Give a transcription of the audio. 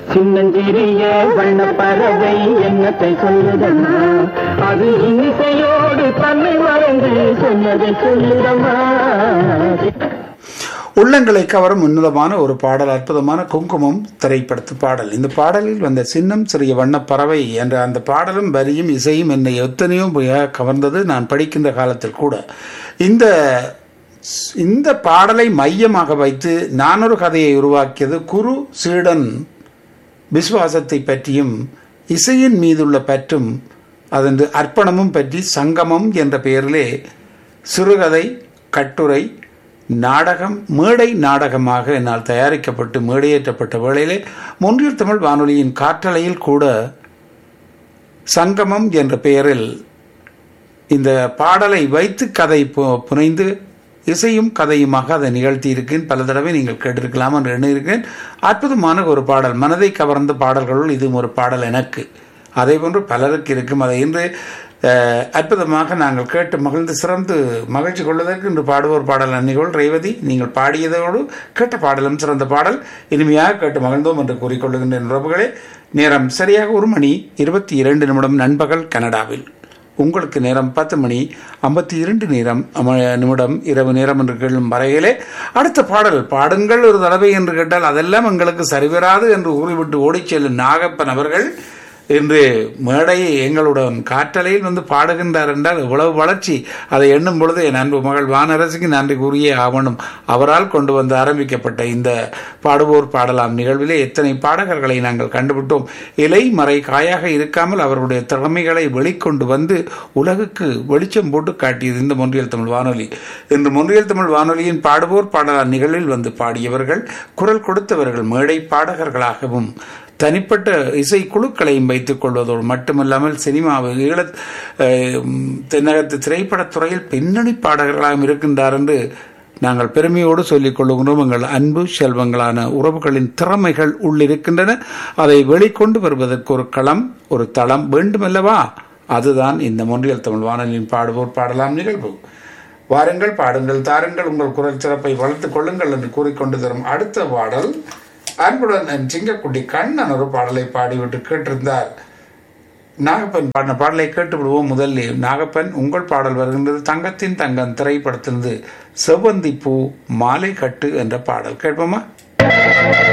சின்னஞ்சிறிய வண்ண பறவை என்னத்தை சொல்லுதம்மா அது இசையோடு தன்னை மறந்து சொன்னதை சொல்லுதம்மா உள்ளங்களை கவரும் உன்னதமான ஒரு பாடல் அற்புதமான குங்குமம் திரைப்படத்து பாடல் இந்த பாடலில் வந்த சின்னம் சிறிய வண்ணப் பறவை என்ற அந்த பாடலும் வரியும் இசையும் என்னை எத்தனையோ மிக கவர்ந்தது நான் படிக்கின்ற காலத்தில் கூட இந்த இந்த பாடலை மையமாக வைத்து நானொரு கதையை உருவாக்கியது குரு சீடன் விசுவாசத்தை பற்றியும் இசையின் மீதுள்ள பற்றும் அதன் அர்ப்பணமும் பற்றி சங்கமம் என்ற பெயரிலே சிறுகதை கட்டுரை நாடகம் மேடை நாடகமாக என்னால் தயாரிக்கப்பட்டு மேடையேற்றப்பட்ட வேளையிலே மொன்றில் தமிழ் வானொலியின் காற்றலையில் கூட சங்கமம் என்ற பெயரில் இந்த பாடலை வைத்து கதை பு- புனைந்து இசையும் கதையுமாக அதை நிகழ்த்தி இருக்கேன் பல தடவை நீங்கள் கேட்டிருக்கலாம் என்று எண்ணியிருக்கேன் அற்புதமான ஒரு பாடல் மனதை கவர்ந்த பாடல்களுள் இதுவும் ஒரு பாடல் எனக்கு அதே போன்று பலருக்கு இருக்கும் அதை இன்று அஹ், அற்புதமாக நாங்கள் கேட்டு மகிழ்ந்து சிறந்து மகிழ்ச்சி கொள்வதற்கு இன்று பாடுவோர் பாடல் அன்னிகள் ரேவதி நீங்கள் பாடியதோடு கேட்ட பாடலும் சிறந்த பாடல் இனிமையாக கேட்டு மகிழ்ந்தோம் என்று கூறிக்கொள்ளுகின்ற உறவுகளே நேரம் சரியாக ஒரு மணி இருபத்தி இரண்டு நிமிடம் நண்பகல் கனடாவில் உங்களுக்கு நேரம் பத்து மணி ஐம்பத்தி இரண்டு நேரம் அம- நிமிடம் இரவு நேரம் என்று கேளும் வரையிலே அடுத்த பாடல் பாடுங்கள் ஒரு தடவை என்று கேட்டால் அதெல்லாம் எங்களுக்கு சரிவராது என்று கூறிவிட்டு ஓடிச் செல்லும் நாகப்பன் அவர்கள் இன்று மேடையை எங்களுடன் காற்றலையில் வந்து பாடுகின்றார் என்றால் இவ்வளவு வளர்ச்சி அதை எண்ணும் பொழுது என் அன்பு மகள் வானரசுக்கு நன்றி கூறியே ஆவணும் அவரால் கொண்டு வந்து ஆரம்பிக்கப்பட்ட இந்த பாடுவோர் பாடலாம் நிகழ்விலே எத்தனை பாடகர்களை நாங்கள் கண்டுவிட்டோம் இலை மறை காயாக இருக்காமல் அவர்களுடைய திறமைகளை வெளிக்கொண்டு வந்து உலகுக்கு வெளிச்சம் போட்டு காட்டியது இந்த மொன்றியல் தமிழ் வானொலி இன்று மொன்றியல் தமிழ் வானொலியின் பாடுவோர் பாடலாம் நிகழ்வில் வந்து பாடியவர்கள் குரல் கொடுத்தவர்கள் மேடை பாடகர்களாகவும் தனிப்பட்ட இசை குழுக்களையும் வைத்துக் கொள்வதோடு மட்டுமல்லாமல் சினிமாவில் ஈழ அஹ், தென்னகத்து திரைப்படத் துறையில் பின்னணி பாடகர்களாகவும் இருக்கின்றார் என்று நாங்கள் பெருமையோடு சொல்லிக் கொள்ளுகிறோம் எங்கள் அன்பு செல்வங்களான உறவுகளின் திறமைகள் உள்ளிருக்கின்றன அதை வெளிக்கொண்டு வருவதற்கு ஒரு களம் ஒரு தளம் வேண்டுமல்லவா அதுதான் இந்த மொன்றியல் தமிழ் வானொலியின் பாடுவோர் பாடலாம் நிகழ்வு வாருங்கள் பாடுங்கள் தாருங்கள் உங்கள் குரல் சிறப்பை வளர்த்துக் கொள்ளுங்கள் என்று கூறிக்கொண்டு தரும் அடுத்த பாடல் அன்புடன் என் சிங்கக்குட்டி கண்ணன் ஒரு பாடலை பாடிவிட்டு கேட்டிருந்தார் நாகப்பன் பாடின பாடலை கேட்டு விடுவோம் முதலில் நாகப்பன் உங்கள் பாடல் வருகின்றது தங்கத்தின் தங்கம் திரைப்படத்திலிருந்து செவ்வந்தி பூ மாலை கட்டு என்ற பாடல் கேட்போமா